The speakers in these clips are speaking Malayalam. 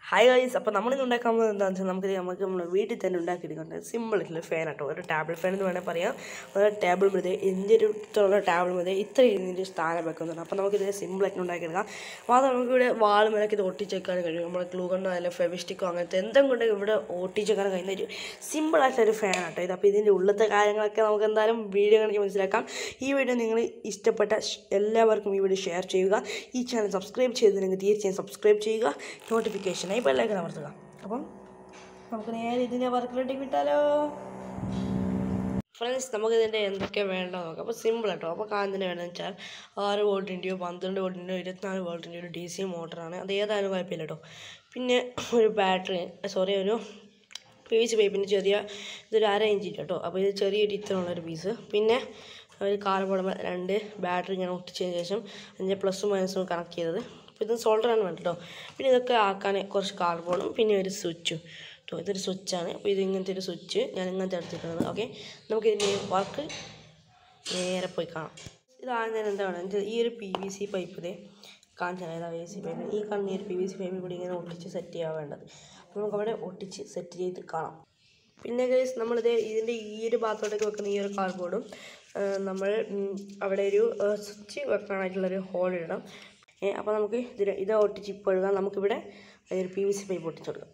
ഹായ് ഗൈസ് അപ്പോൾ നമ്മളിന്ന് ഉണ്ടാക്കാൻ പോകുന്നത് എന്താണെന്ന് വെച്ചാൽ നമുക്ക് നമുക്ക് നമ്മൾ വീട്ടിൽ തന്നെ ഉണ്ടാക്കിയെടുക്കേണ്ടത് സിമ്പിൾ ആയിട്ടുള്ള ഫാൻ ആട്ടോ ഒരു ടേബിൾ ഫാൻ എന്ന് വേണമെങ്കിൽ പറയാം ഒരു ടേബിൾ മതി എന്തൊരു ഇത്രയുള്ള ടേബിൾ മതി ഇത്ര ഇതിൻ്റെ സ്ഥാനം വെക്കുന്നുണ്ട് അപ്പോൾ നമുക്ക് ഇതിനെ സിമ്പിൾ ആയിട്ട് ഉണ്ടാക്കിയെടുക്കാം മാത്രം നമുക്ക് ഇവിടെ വാൾ മേലൊക്കെ ഇത് ഒട്ടിച്ചേക്കാൻ കഴിയും നമ്മൾ ഗ്ലൂ കൊണ്ടോ അല്ലെങ്കിൽ ഫെവിസ്റ്റിക്കോ അങ്ങനത്തെ എന്തെങ്കിലും കൊണ്ട് ഇവിടെ ഒട്ടിച്ചേക്കാൻ കഴിയുന്ന ഒരു സിമ്പിൾ ആയിട്ടുള്ള ഒരു ഫാൻ ആട്ടോ ഇത് അപ്പോൾ ഇതിൻ്റെ ഉള്ളത്തെ കാര്യങ്ങളൊക്കെ നമുക്ക് എന്തായാലും വീഡിയോ കാണിച്ച് മനസ്സിലാക്കാം ഈ വീഡിയോ നിങ്ങൾ ഇഷ്ടപ്പെട്ട ഷ്- എല്ലാവർക്കും ഈ വീഡിയോ ഷെയർ ചെയ്യുക ഈ ചാനൽ സബ്സ്ക്രൈബ് ചെയ്തില്ലെങ്കിൽ തീർച്ചയായും സബ്സ്ക്രൈബ് ചെയ്യുക നോട്ടിഫിക്കേഷനായി ബെല്ലൈക്കൺ അമർത്തുക അപ്പം നമുക്ക് നേരെ ഇതിൻ്റെ വർക്കിലോട്ടേക്ക് വിട്ടാലോ ഫ്രണ്ട്സ് നമുക്ക് ഇതിൻ്റെ എന്തൊക്കെ വേണ്ടോ നോക്കാം അപ്പോൾ സിമ്പിൾ കേട്ടോ അപ്പോൾ കാന്തിന് വേണ്ടതെന്ന് വെച്ചാൽ ആറ് വോൾട്ടിൻ്റെയോ പന്ത്രണ്ട് വോൾട്ടിൻ്റെയോ ഇരുപത്തിനാല് വോൾട്ടിൻ്റെയോ ഒരു ഡി സി മോട്ടറാണ് അത് ഏതായാലും കുഴപ്പമില്ല കേട്ടോ പിന്നെ ഒരു ബാറ്ററി സോറി ഒരു പി വി സി പൈപ്പിൻ്റെ ചെറിയ ഇതൊരു അര ഇഞ്ച് കേട്ടോ അപ്പോൾ ഇത് ചെറിയൊരു ഇത്രയുള്ളൊരു പീസ് പിന്നെ ഒരു കാർബോർഡ് രണ്ട് ബാറ്ററി ഇങ്ങനെ ഒട്ടിച്ചതിന് ശേഷം അതിൻ്റെ പ്ലസും മൈനസും കണക്ട് ചെയ്തത് അപ്പോൾ ഇത് സോൾഡറാണ് വേണ്ടത് കേട്ടോ പിന്നെ ഇതൊക്കെ ആക്കാൻ കുറച്ച് കാർബോർഡും പിന്നെ ഒരു സ്വിച്ചും കേട്ടോ ഇതൊരു സ്വിച്ചാണ് അപ്പോൾ ഇത് ഇങ്ങനത്തെ ഒരു സ്വിച്ച് ഞാൻ ഇങ്ങനത്തെ എടുത്തിട്ടുള്ളത് ഓക്കെ നമുക്ക് ഇതിൻ്റെ വർക്ക് നേരെ പോയി കാണാം ഇതാണ് ഞാൻ എന്താ പറയുക ഈ ഒരു പി വി സി പൈപ്പ് ഇതേ കാണിച്ചാൽ ഏതാ പി വി സി പൈപ്പ് ഈ കാണുന്ന ഈ ഒരു പി വി സി പൈപ്പിൽ കൂടി ഇങ്ങനെ ഒട്ടിച്ച് സെറ്റ് ചെയ്യാൻ വേണ്ടത് അപ്പോൾ നമുക്ക് അവിടെ ഒട്ടിച്ച് സെറ്റ് ചെയ്ത് കാണാം പിന്നെ ഗൈസ് നമ്മളിത് ഇതിൻ്റെ ഈ ഒരു ഭാഗത്തോട്ടൊക്കെ വെക്കുന്ന ഈ ഒരു കാർഡ്ബോർഡും നമ്മൾ ഉം, അവിടെ ഒരു സ്വിച്ച് വെക്കാനായിട്ടുള്ളൊരു ഹോൾ ഇടണം ഏ, അപ്പോൾ നമുക്ക് ഇതിൽ ഇത് ഒട്ടിച്ച് ഇപ്പോൾ എഴുതാം നമുക്കിവിടെ ഒരു പി വി സി പൈപ്പ് ഒട്ടിച്ച് കൊടുക്കാം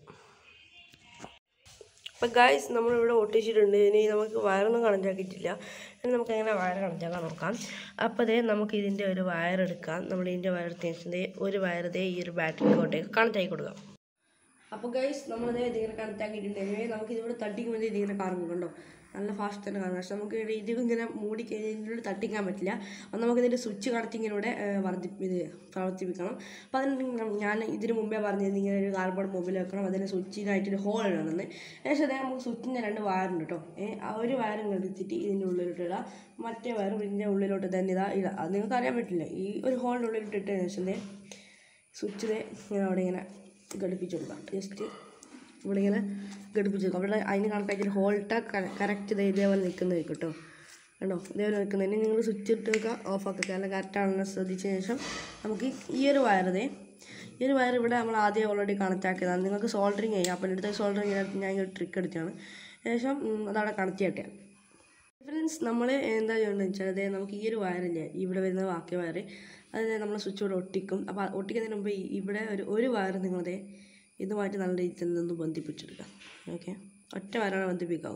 അപ്പോൾ ഗായ്സ് നമ്മളിവിടെ ഒട്ടിച്ചിട്ടുണ്ട് ഇനി നമുക്ക് വയറൊന്നും കണക്റ്റ് ആക്കിയിട്ടില്ല ഇനി നമുക്ക് എങ്ങനെ വയർ കണക്റ്റ് ആക്കാൻ നോക്കാം അപ്പോൾ അതേ നമുക്ക് ഇതിൻ്റെ ഒരു വയർ എടുക്കാം നമ്മൾ ഇതിൻ്റെ വയർ എടുത്തതിൻ്റെ ഒരു വയർ ഇതേ ഈ ഒരു ബാറ്ററിക്കോട്ടേക്ക് കണക്റ്റ് ആക്കി കൊടുക്കാം അപ്പോൾ ഗൈസ് നമ്മളിതേ ഇതിങ്ങനെ കണക്റ്റ് ആക്കിയിട്ടുണ്ട് ഇനി നമുക്ക് ഇതിവിടെ തട്ടിക്ക് വേണ്ടി ഇതിങ്ങനെ കറങ്ങും കണ്ടോ നല്ല ഫാസ്റ്റ് തന്നെ കറങ്ങും പക്ഷെ നമുക്ക് ഇത് ഇങ്ങനെ മൂടി കഴിഞ്ഞാൽ ഇതിലൂടെ തട്ടിക്കാൻ പറ്റില്ല അപ്പോൾ നമുക്ക് ഇതിൻ്റെ സ്വിച്ച് കണക്റ്റിങ്ങിലൂടെ വർദ്ധി ഇത് പ്രവർത്തിപ്പിക്കണം അപ്പോൾ അതിന് നം- ഞാൻ ഇതിന് മുമ്പേ പറഞ്ഞത് ഇങ്ങനെ ഒരു കാർബോർഡ് മൊബൈൽ വെക്കണം അതിന് സ്വിച്ചിനായിട്ടൊരു ഹോൾ ഇടണമെന്ന് പക്ഷേ അതേ നമുക്ക് സ്വിച്ചിൻ്റെ രണ്ട് വയറുണ്ട് കേട്ടോ ഏ ആ ഒരു വയറും എടുത്തിട്ട് ഇതിൻ്റെ ഉള്ളിലോട്ട് ഇടാം മറ്റേ വയറും ഇതിൻ്റെ ഉള്ളിലോട്ട് തന്നെ ഇതാ ഇടാം അത് നിങ്ങൾക്ക് അറിയാൻ പറ്റില്ല ഈ ഒരു ഹോളിൻ്റെ ഉള്ളിലോട്ട് ഇട്ടതിന് ശേഷം ദേ സ്വിച്ച് ദേ ഇങ്ങനെ അവിടെ ഇങ്ങനെ ഘടിപ്പിച്ച് കൊടുക്കാം ജസ്റ്റ് ഇവിടെ ഇങ്ങനെ ഘടിപ്പിച്ച് കൊടുക്കാം അവിടെ അതിന് കണക്കായിട്ട് ഹോൾട്ട കറക്റ്റ് ഇതേ ഇതേപോലെ നിൽക്കുന്നതായിരിക്കും കേട്ടോ കണ്ടോ ഇതേപോലെ നിൽക്കുന്നതിന് നിങ്ങൾ സ്വിച്ച് ഇട്ട് വെക്കുക ഓഫ് ആക്കുക അല്ല കറക്റ്റാണെന്ന് ശ്രദ്ധിച്ചതിന് ശേഷം നമുക്ക് ഈ ഒരു വയറതേ ഈ ഒരു വയർ ഇവിടെ നമ്മൾ ആദ്യം ഓൾറെഡി കണക്റ്റ് ആക്കിയതാണ് നിങ്ങൾക്ക് സോൾഡറിങ് ചെയ്യാം അപ്പം എടുത്ത സോൾഡറിങ് ഞാൻ ഒരു ട്രിക്ക് എടുത്താണ് ശേഷം ഉം, അതവിടെ കണക്ട് ചെയ്യട്ടെ ഫ്രണ്ട്സ് നമ്മൾ എന്താ ചെയ്യേണ്ടതെന്ന് വെച്ചാൽ അതെ നമുക്ക് ഈ ഒരു വയറില്ലേ ഇവിടെ വരുന്ന ബാക്കി വയർ അത് നമ്മൾ സ്വിച്ച് ഇവിടെ ഒട്ടിക്കും അപ്പോൾ ഒട്ടിക്കുന്നതിന് മുമ്പ് ഈ- ഇവിടെ ഒരു ഒരു വയർ നിങ്ങളതെ ഇതുമായിട്ട് നല്ല രീതിയിൽ നിന്ന് ബന്ധിപ്പിച്ചെടുക്കാം ഓക്കെ ഒറ്റ വയറാണ് ബന്ധിപ്പിക്കാവും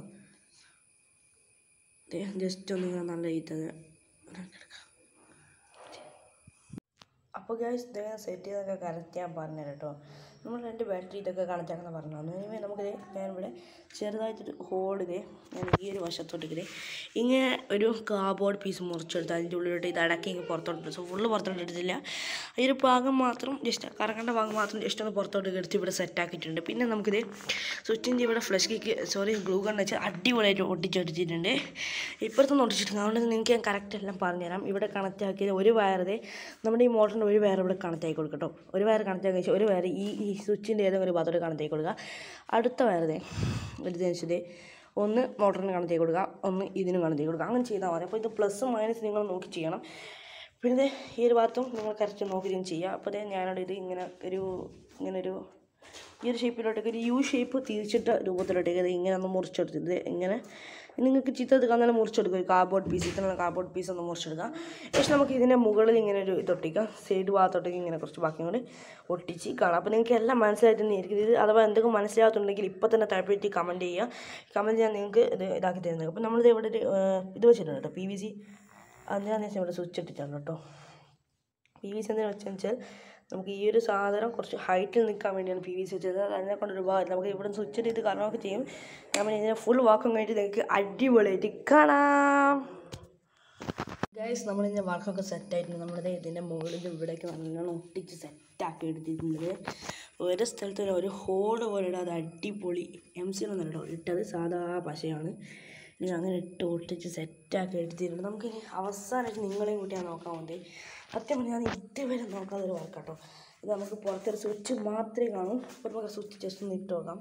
അതെ ജസ്റ്റ് ഒന്ന് ഇങ്ങനെ നല്ല രീതിയിൽ തന്നെ എടുക്കാം അപ്പോൾ ഗ്യാസ് ഇദ്ദേഹം സെറ്റ് ചെയ്തൊക്കെ കറക്റ്റ് ഞാൻ പറഞ്ഞുതരാം കേട്ടോ നമ്മൾ രണ്ട് ബാറ്ററി ഇതൊക്കെ കണക്റ്റ് ആക്കുന്ന പറഞ്ഞു ഇനിമേ നമുക്കിത് ഞാനിവിടെ ചെറുതായിട്ടൊരു ഹോൾ ഇതേ ഞാൻ ഈ ഒരു വശത്തോട്ട് ഇതേ ഇങ്ങനെ ഒരു കാർബോർഡ് പീസ് മുറിച്ചെടുത്ത് അതിൻ്റെ ഉള്ളിലോട്ട് ഇത് അടക്കി ഇങ്ങ് പുറത്തോട്ട് സോ ഫുള്ള് പുറത്തോട്ട് എടുത്തില്ല ഈ ഒരു ഭാഗം മാത്രം ജസ്റ്റ് കറങ്ങേണ്ട ഭാഗം മാത്രം ജസ്റ്റ് ഒന്ന് പുറത്തോട്ട് എടുത്ത് ഇവിടെ സെറ്റ് ആക്കിയിട്ടുണ്ട് പിന്നെ നമുക്കിത് സ്വിച്ചിൻ്റെ ഇവിടെ flush kick sorry glue gun വെച്ച് അടിപൊളിയായിട്ട് ഒട്ടിച്ചൊട്ടിച്ചിട്ടുണ്ട് ഇപ്പുറത്തൊന്നും ഒട്ടിച്ചിട്ടുണ്ട് അതുകൊണ്ട് നിങ്ങൾക്ക് ഞാൻ കറക്റ്റ് എല്ലാം പറഞ്ഞുതരാം ഇവിടെ കണക്റ്റ് ആക്കിയത് ഒരു വയറത് നമ്മുടെ ഈ മോട്ടറിൻ്റെ ഒരു വയർ ഇവിടെ കണക്റ്റ് ആക്കി കൊടുക്കട്ടോ ഒരു വയർ കണക്റ്റ് ആക്കി വെച്ചാൽ ഒരു വയർ ഈ ഈ സ്വിച്ചിൻ്റെ ഏതെങ്കിലും ഒരു ഭാഗത്തോട്ട് കണക്റ്റ് ആക്കി കൊടുക്കുക അടുത്ത വയറതേ എടുത്തതിന് വെച്ചത് ഒന്ന് മോട്ടറിന് കണക്റ്റ് ആക്കി കൊടുക്കുക ഒന്ന് ഇതിനും കണക്റ്റ് ആക്കി കൊടുക്കുക അങ്ങനെ ചെയ്താൽ മതി അപ്പോൾ ഇത് പ്ലസ് മൈനസ് നിങ്ങൾ നോക്കി ചെയ്യണം പിന്നെ ദേ ഈ ഒരു ഭാഗത്തും നിങ്ങൾ കറക്റ്റ് നോക്കി ഇതിന് ചെയ്യുക അപ്പോൾ ദേ ഞാനവിടെ ഇത് ഇങ്ങനെ ഒരു ഇങ്ങനെ ഒരു ഈ ഒരു ഷേപ്പിലോട്ടേക്ക് ഒരു യു ഷേപ്പ് തിരിച്ചിട്ട രൂപത്തിലോട്ടേക്ക് ഇത് ഇങ്ങനെ ഒന്ന് മുറിച്ചെടുത്തത് ഇങ്ങനെ നിങ്ങൾക്ക് ചിത്രത്തിൽ കാണാൻ മുറിച്ചെടുക്കുക ഒരു കാർബോർഡ് പീസ് ഇത്ര കാർബോർഡ് പീസ് ഒന്ന് മുറിച്ചെടുക്കുക ശേഷം നമുക്ക് ഇതിൻ്റെ മുകളിൽ ഇങ്ങനെ ഒരു ഇതൊട്ടിക്കാം സൈഡ് ഭാഗത്തോട്ടേക്ക് ഇങ്ങനെ കുറച്ച് ബാക്കിയും കൂടി ഒട്ടിച്ച് കാണാം അപ്പോൾ നിങ്ങൾക്ക് എല്ലാം മനസ്സിലായിട്ടുണ്ടായിരിക്കും ഇത് അഥവാ എന്തെങ്കിലും മനസ്സിലാകത്തുണ്ടെങ്കിൽ ഇപ്പോൾ തന്നെ താല്പര്യത്തിൽ കമൻറ്റ് ചെയ്യുക കമൻറ്റ് ചെയ്യാൻ നിങ്ങൾക്ക് ഇത് ഇതാക്കി തരുന്നത് അപ്പോൾ നമ്മളിത് ഇവിടെ ഒരു ഏഹ്, ഇത് വെച്ചിട്ടുണ്ട് കേട്ടോ പി വി സി അതിനാന്ന് വെച്ചാൽ ഇവിടെ സ്വിച്ച് ഇട്ടിട്ടാണ് കേട്ടോ പി വി സി എന്തിനാ വെച്ചതെന്ന് വെച്ചാൽ നമുക്ക് ഈ ഒരു സാധനം കുറച്ച് ഹൈറ്റിൽ നിൽക്കാൻ വേണ്ടിയാണ് പി വി സി വെച്ചത് അതിനെ കൊണ്ട് ഒരുപാട് നമുക്ക് ഇവിടെ സ്വിച്ച് ഇട്ട് ഇത് കാരണമൊക്കെ ചെയ്യും നമ്മൾ ഇതിനെ ഫുൾ വാക്കും കഴിഞ്ഞിട്ട് നിങ്ങൾക്ക് അടിപൊളിയായിട്ട് കാണാം ഗൈസ് നമ്മളിതിൻ്റെ വർക്കൊക്കെ സെറ്റായിട്ടുണ്ട് നമ്മളിത് ഇതിൻ്റെ മുകളിൽ ഇവിടേക്ക് നല്ലോണം ഒട്ടിച്ച് സെറ്റാക്കി എടുത്തിട്ടുണ്ട് ഒരു സ്ഥലത്ത് ഒരു- ഒരു ഹോള് പോലെ ഇടാതെ അടിപൊളി എം സി ഒന്നും കേട്ടോ ഇട്ടത് സാധാ പശയാണ് ഇനി അങ്ങനെ ഇട്ട് ഒട്ടിച്ച് സെറ്റാക്കി എടുത്തിട്ടുണ്ട് നമുക്ക് ഇനി അവസാനമായിട്ട് നിങ്ങളെയും കൂട്ടിയാണ് നോക്കാൻ വേണ്ടി സത്യം പറഞ്ഞാൽ ഞാൻ ഇതുവരെ നോക്കാതെ ഒരു വർക്കാട്ടോ ഇത് നമുക്ക് പുറത്തൊരു സ്വിച്ച് മാത്രമേ കാണൂ അപ്പോൾ നമുക്ക് സ്വിച്ച് ജസ്റ്റ് ഒന്ന് ഇട്ട് നോക്കാം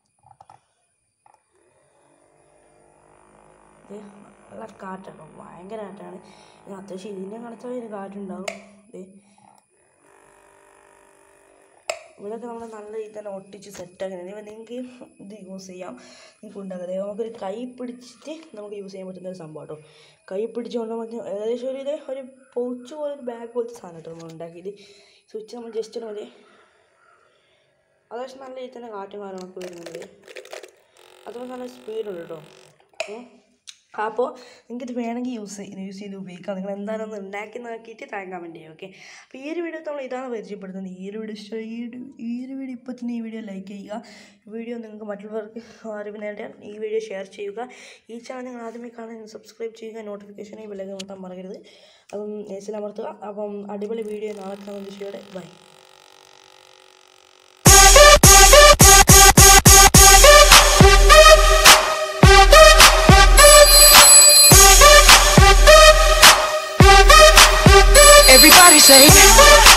ഇത് നല്ല കാറ്റാണ് ഭയങ്കര കാറ്റാണ് ഇത് അത്യാവശ്യം ഇതിൻ്റെ കണച്ചാൽ ഒരു കാറ്റുണ്ടാവും ഇത് ഇതൊക്കെ നമ്മൾ നല്ല രീതിയിൽ തന്നെ ഒട്ടിച്ച് സെറ്റാക്കി ഇനി നിങ്ങൾക്ക് ഇത് യൂസ് ചെയ്യാം നിങ്ങൾക്ക് ഉണ്ടാക്കാം അതായത് നമുക്കൊരു കൈ പിടിച്ചിട്ട് നമുക്ക് യൂസ് ചെയ്യാൻ പറ്റുന്ന ഒരു സംഭവം കേട്ടോ കൈ പിടിച്ചുകൊണ്ട് മതി ഏകദേശം ഒരു ഇത് ഒരു പൗച്ച് പോലെ ഒരു ബാഗ് പോലത്തെ സാധനം കേട്ടോ നമ്മൾ ഉണ്ടാക്കിയിട്ട് സ്വിച്ച് നമ്മൾ ജസ്റ്റ് ഒന്ന് മതി അത്യാവശ്യം നല്ല രീതിയിൽ തന്നെ കാറ്റും കാര്യങ്ങളൊക്കെ വരുന്നുണ്ട് അതുപോലെ നല്ല സ്പീഡുണ്ട് കേട്ടോ ഉം. അപ്പോൾ നിങ്ങൾക്കിത് വേണമെങ്കിൽ യൂസ് ചെയ്ത് യൂസ് ചെയ്ത് ഉപയോഗിക്കാം നിങ്ങൾ എന്തായാലും ഒന്ന് ഉണ്ടാക്കി നോക്കിയിട്ട് താഴെ കമൻറ്റ് ചെയ്യാം ഓക്കെ അപ്പോൾ ഈ ഒരു വീഡിയോ നമ്മൾ ഇതാണ് പരിചയപ്പെടുത്തുന്നത് ഈ ഒരു വീഡിയോ ഇഷ്ടമായി ഈ ഒരു ഈ ഒരു വീഡിയോ ഇപ്പോൾ തന്നെ ഈ വീഡിയോ ലൈക്ക് ചെയ്യുക വീഡിയോ നിങ്ങൾക്ക് മറ്റുള്ളവർക്ക് അറിവ് നേടാൻ ഈ വീഡിയോ ഷെയർ ചെയ്യുക ഈ ചാനൽ നിങ്ങൾ ആദ്യമേ കാണാൻ സബ്സ്ക്രൈബ് ചെയ്യുക നോട്ടിഫിക്കേഷൻ ഈ ബെല്ലൈക്കൻ നോക്കാൻ മറക്കരുത് അപ്പം നെസിൽ അമർത്തുക അപ്പം അടിപൊളി വീഡിയോ നാളെ കാണുന്ന ദിശയോടെ ബൈ Everybody say